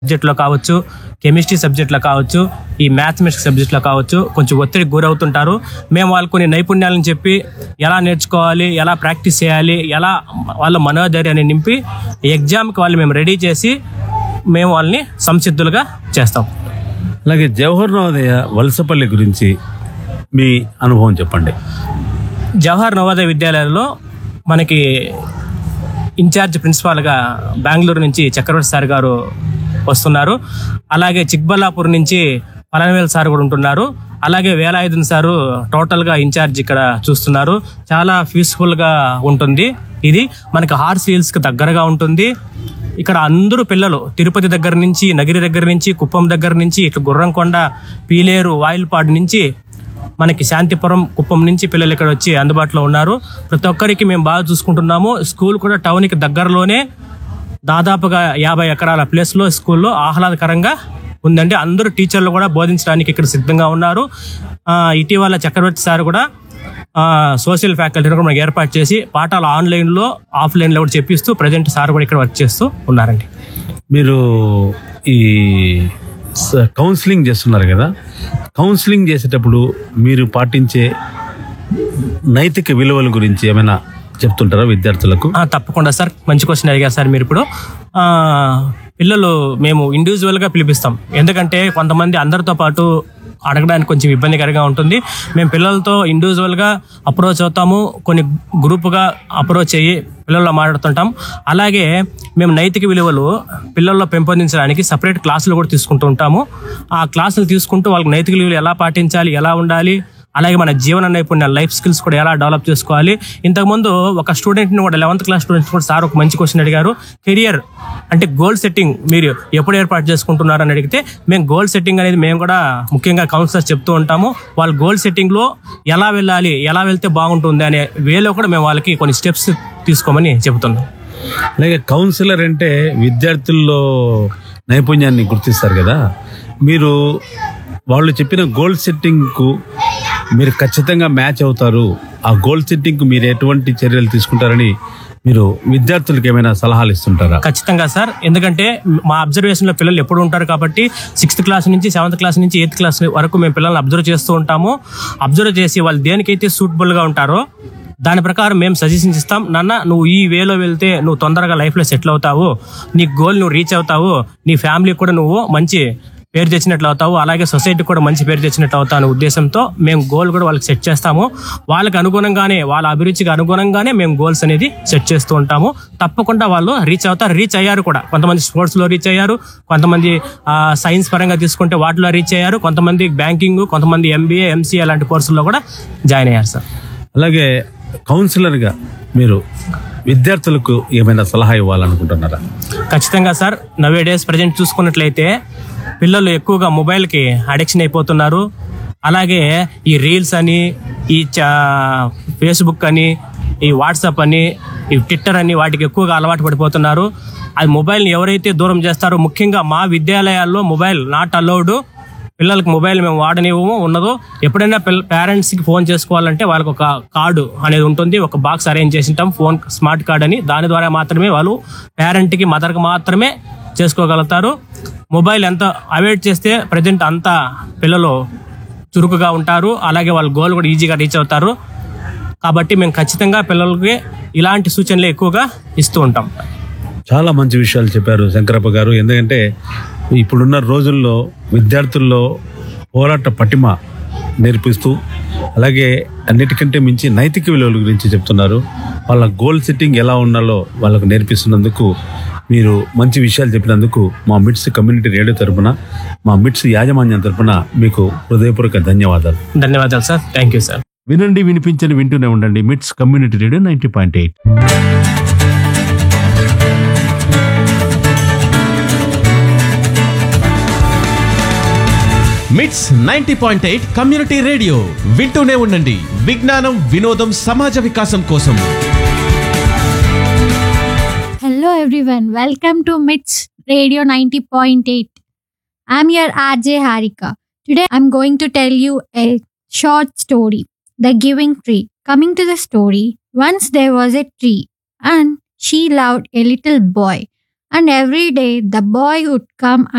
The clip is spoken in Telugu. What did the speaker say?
సబ్జెక్ట్లో కావచ్చు కెమిస్ట్రీ సబ్జెక్ట్లో కావచ్చు ఈ మ్యాథమెటిక్స్ సబ్జెక్ట్లో కావచ్చు కొంచెం ఒత్తిడికి గురవుతుంటారు మేము వాళ్ళకు కొన్ని నైపుణ్యాలను చెప్పి ఎలా నేర్చుకోవాలి ఎలా ప్రాక్టీస్ చేయాలి ఎలా వాళ్ళ మనోధైర్యాన్ని నింపి ఎగ్జామ్కి వాళ్ళు మేము రెడీ చేసి మేము వాళ్ళని సంసిద్ధులుగా చేస్తాం అలాగే జవహర్ నవోదయ వలసపల్లి గురించి మీ అనుభవం చెప్పండి జవహర్ నవోదయ విద్యాలయాల్లో మనకి ఇన్ఛార్జ్ ప్రిన్సిపాల్గా బెంగళూరు నుంచి చక్రవర్తి సార్ గారు వస్తున్నారు అలాగే చిక్బల్లాపూర్ నుంచి పలనవేల్ సార్ కూడా ఉంటున్నారు అలాగే వేలాయుధన్ సారు టోటల్గా ఇన్ఛార్జ్ ఇక్కడ చూస్తున్నారు చాలా పీస్ఫుల్గా ఉంటుంది ఇది మనకి హార్స్ హిల్స్కి దగ్గరగా ఉంటుంది ఇక్కడ అందరూ పిల్లలు తిరుపతి దగ్గర నుంచి నగిరి దగ్గర నుంచి కుప్పం దగ్గర నుంచి ఇట్లా గుర్రంకొండ పీలేరు వాయిల్పాడు నుంచి మనకి శాంతిపురం కుప్పం నుంచి పిల్లలు ఇక్కడ వచ్చి అందుబాటులో ఉన్నారు ప్రతి ఒక్కరికి మేము బాగా చూసుకుంటున్నాము స్కూల్ కూడా టౌన్కి దగ్గరలోనే దాదాపుగా యాభై ఎకరాల ప్లేస్లో స్కూల్లో ఆహ్లాదకరంగా ఉందండి అందరూ టీచర్లు కూడా బోధించడానికి ఇక్కడ సిద్ధంగా ఉన్నారు ఆ, ఇటీవల చక్రవర్తి సార్ కూడా ఆ, సోషల్ ఫ్యాకల్టీని కూడా మనకి ఏర్పాటు చేసి పాఠాలు ఆన్లైన్లో ఆఫ్లైన్లో కూడా చెప్పిస్తూ ప్రజెంట్ సార్ కూడా ఇక్కడ వర్క్ చేస్తూ ఉన్నారండి మీరు ఈ స- కౌన్సిలింగ్ చేస్తున్నారు కదా కౌన్సిలింగ్ చేసేటప్పుడు మీరు పాటించే నైతిక విలువల గురించి ఏమైనా చెప్తుంటారా విద్యార్థులకు ఆ, తప్పకుండా సార్ మంచి క్వశ్చన్ అడిగారు సార్ మీరు ఇప్పుడు ఆ, పిల్లలు మేము ఇండివిజువల్గా పిలిపిస్తాం ఎందుకంటే కొంతమంది అందరితో పాటు అడగడానికి కొంచెం ఇబ్బందికరంగా ఉంటుంది మేము పిల్లలతో ఇండివిజువల్గా అప్రోచ్ అవుతాము కొన్ని గ్రూపుగా అప్రోచ్ అయ్యి పిల్లల్లో మాట్లాడుతుంటాం అలాగే మేము నైతిక విలువలు పిల్లల్లో పెంపొందించడానికి సపరేట్ క్లాసులు కూడా తీసుకుంటూ ఉంటాము ఆ క్లాసులు తీసుకుంటూ వాళ్ళకి నైతిక విలువలు ఎలా పాటించాలి ఎలా ఉండాలి అలాగే మన జీవన నైపుణ్యాలు లైఫ్ స్కిల్స్ కూడా ఎలా డెవలప్ చేసుకోవాలి ఇంతకుముందు ఒక స్టూడెంట్ని కూడా లెవెంత్ క్లాస్ స్టూడెంట్ కూడా సార్ ఒక మంచి క్వశ్చన్ అడిగారు కెరియర్ అంటే గోల్ సెట్టింగ్ మీరు ఎప్పుడు ఏర్పాటు చేసుకుంటున్నారు అని అడిగితే మేము గోల్ సెట్టింగ్ అనేది మేము కూడా ముఖ్యంగా కౌన్సిలర్స్ చెప్తూ ఉంటాము వాళ్ళ గోల్ సెట్టింగ్లో ఎలా వెళ్ళాలి ఎలా వెళ్తే బాగుంటుంది అనే వేలో కూడా మేము వాళ్ళకి కొన్ని స్టెప్స్ తీసుకోమని చెబుతున్నాం అలాగే కౌన్సిలర్ అంటే విద్యార్థుల్లో నైపుణ్యాన్ని గుర్తిస్తారు కదా మీరు వాళ్ళు చెప్పిన గోల్ సెట్టింగ్కు మీరు ఖచ్చితంగా మ్యాచ్ అవుతారు ఆ గోల్ సెట్టింగ్కు మీరు ఎటువంటి చర్యలు తీసుకుంటారని మీరు విద్యార్థులకు ఏమైనా సలహాలు ఇస్తుంటారా ఖచ్చితంగా సార్ ఎందుకంటే మా అబ్జర్వేషన్ లో పిల్లలు ఎప్పుడు ఉంటారు కాబట్టి సిక్స్త్ క్లాస్ నుంచి సెవెంత్ క్లాస్ నుంచి ఎయిత్ క్లాస్ వరకు మేము పిల్లల్ని అబ్జర్వ్ చేస్తూ ఉంటాము అబ్జర్వ్ చేసి వాళ్ళు దేనికైతే సూటబుల్ గా ఉంటారో దాని ప్రకారం మేము సజెషన్స్ ఇస్తాం నాన్న నువ్వు ఈ వేలో వెళ్తే నువ్వు తొందరగా లైఫ్లో సెటిల్ అవుతావు నీ గోల్ నువ్వు రీచ్ అవుతావు నీ ఫ్యామిలీకి కూడా నువ్వు మంచి పేరు తెచ్చినట్లు అవుతావు అలాగే సొసైటీకి కూడా మంచి పేరు తెచ్చినట్లు అవుతావు అనే ఉద్దేశంతో మేము గోల్ కూడా వాళ్ళకి సెట్ చేస్తాము వాళ్ళకి అనుగుణంగానే వాళ్ళ అభిరుచికి అనుగుణంగానే మేము గోల్స్ అనేది సెట్ చేస్తూ ఉంటాము తప్పకుండా వాళ్ళు రీచ్ అవుతారు రీచ్ అయ్యారు కూడా కొంతమంది స్పోర్ట్స్లో రీచ్ అయ్యారు కొంతమంది ఆ, సైన్స్ పరంగా తీసుకుంటే వాటిలో రీచ్ అయ్యారు కొంతమంది బ్యాంకింగ్ కొంతమంది ఎంబీఏ ఎంసీఏ లాంటి కోర్సుల్లో కూడా జాయిన్ అయ్యారు సార్ అలాగే కౌన్సిలర్గా మీరు విద్యార్థులకు ఏమైనా సలహా ఇవ్వాలనుకుంటున్నారా ఖచ్చితంగా సార్ నవే డేస్ ప్రజెంట్ చూసుకున్నట్లయితే పిల్లలు ఎక్కువగా మొబైల్కి అడిక్షన్ అయిపోతున్నారు అలాగే ఈ రీల్స్ అని ఈ చా- ఫేస్బుక్ అని ఈ వాట్సాప్ అని ఈ ట్విట్టర్ అని వాటికి ఎక్కువగా అలవాటు పడిపోతున్నారు అది మొబైల్ని ఎవరైతే దూరం చేస్తారో ముఖ్యంగా మా విద్యాలయాల్లో మొబైల్ నాట్ అలౌడ్ పిల్లలకి మొబైల్ మేము వాడనివ్వము ఉన్నదో ఎప్పుడైనా పిల్ల పేరెంట్స్కి ఫోన్ చేసుకోవాలంటే వాళ్ళకి ఒక కార్డు అనేది ఉంటుంది ఒక బాక్స్ అరేంజ్ చేసి ఉంటాం ఫోన్ స్మార్ట్ కార్డ్ అని దాని ద్వారా మాత్రమే వాళ్ళు పేరెంట్కి మదర్కి మాత్రమే చేసుకోగలుగుతారు మొబైల్ ఎంత అవాయిడ్ చేస్తే ప్రజెంట్ అంత పిల్లలు చురుకుగా ఉంటారు అలాగే వాళ్ళ గోల్ కూడా ఈజీగా రీచ్ అవుతారు కాబట్టి మేము ఖచ్చితంగా పిల్లలకి ఇలాంటి సూచనలు ఎక్కువగా ఇస్తూ ఉంటాం చాలా మంచి విషయాలు చెప్పారు శంకరప్ప గారు ఎందుకంటే ఇప్పుడున్న రోజుల్లో విద్యార్థుల్లో పోరాట పటిమ నేర్పిస్తూ అలాగే అన్నిటికంటే మించి నైతిక విలువల గురించి చెప్తున్నారు వాళ్ళ గోల్ సెట్టింగ్ ఎలా ఉండాలో వాళ్ళకు నేర్పిస్తున్నందుకు మీరు మంచి విషయాలు చెప్పినందుకు మా మిట్స్ కమ్యూనిటీ రేడియో తరపున మా మిట్స్ యాజమాన్యం తరపున మీకు హృదయపూర్వక ధన్యవాదాలు ధన్యవాదాలు సార్ థ్యాంక్ యూ సార్ వినండి వినిపించని వింటూనే ఉండండి MITS community radio ninety point eight MITS ninety point eight community radio వింటూనే ఉండండి విజ్ఞానం వినోదం సమాజ వికాసం కోసం Hello everyone, welcome to MITS Radio 90.8. I'm your RJ Harika. Today I'm going to tell you a short story, The Giving Tree. Coming to the story, once there was a tree and she loved a little boy and every day the boy would come